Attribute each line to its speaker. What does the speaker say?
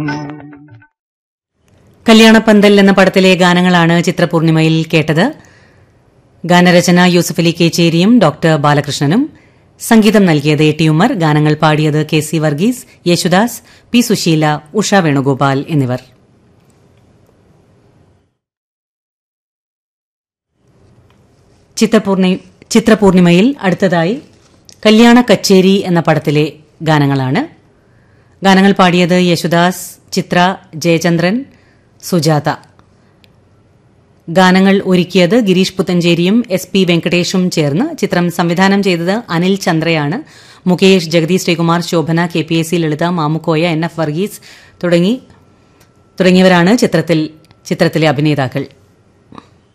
Speaker 1: കല്യാണപ്പന്തൽ എന്ന പടത്തിലെ ഗാനങ്ങളാണ് ചിത്രപൂർണിമയിൽ കേട്ടത് ഗാനരചന യൂസഫ് അലി കേച്ചേരിയും ഡോക്ടർ ബാലകൃഷ്ണനും സംഗീതം നൽകിയത് എ ടി ഉമ്മർ ഗാനങ്ങൾ പാടിയത് K C Varghese Yesudas P Susheela Usha Venugopal എന്നിവർ ചിത്രപൂർണി ചിത്രപൂർണിമയിൽ അടുത്തതായി കല്യാണ കച്ചേരി എന്ന പടത്തിലെ ഗാനങ്ങളാണ് ഗാനങ്ങൾ പാടിയത് യേശുദാസ് ചിത്ര ജയചന്ദ്രൻ സുജാത ഗാനങ്ങൾ ഒരുക്കിയത് ഗിരീഷ് പുത്തഞ്ചേരിയും എസ് പി വെങ്കടേഷും ചേർന്ന് ചിത്രം സംവിധാനം ചെയ്തത് അനിൽ ചന്ദ്രയാണ് Mukesh Jagathy Sreekumar Shobana K P S C Lalitha Mamukkoya N F Varghese തുടങ്ങി തുടങ്ങിയവരാണ് ചിത്രത്തിൽ ചിത്രത്തിലെ അഭിനേതാക്കൾ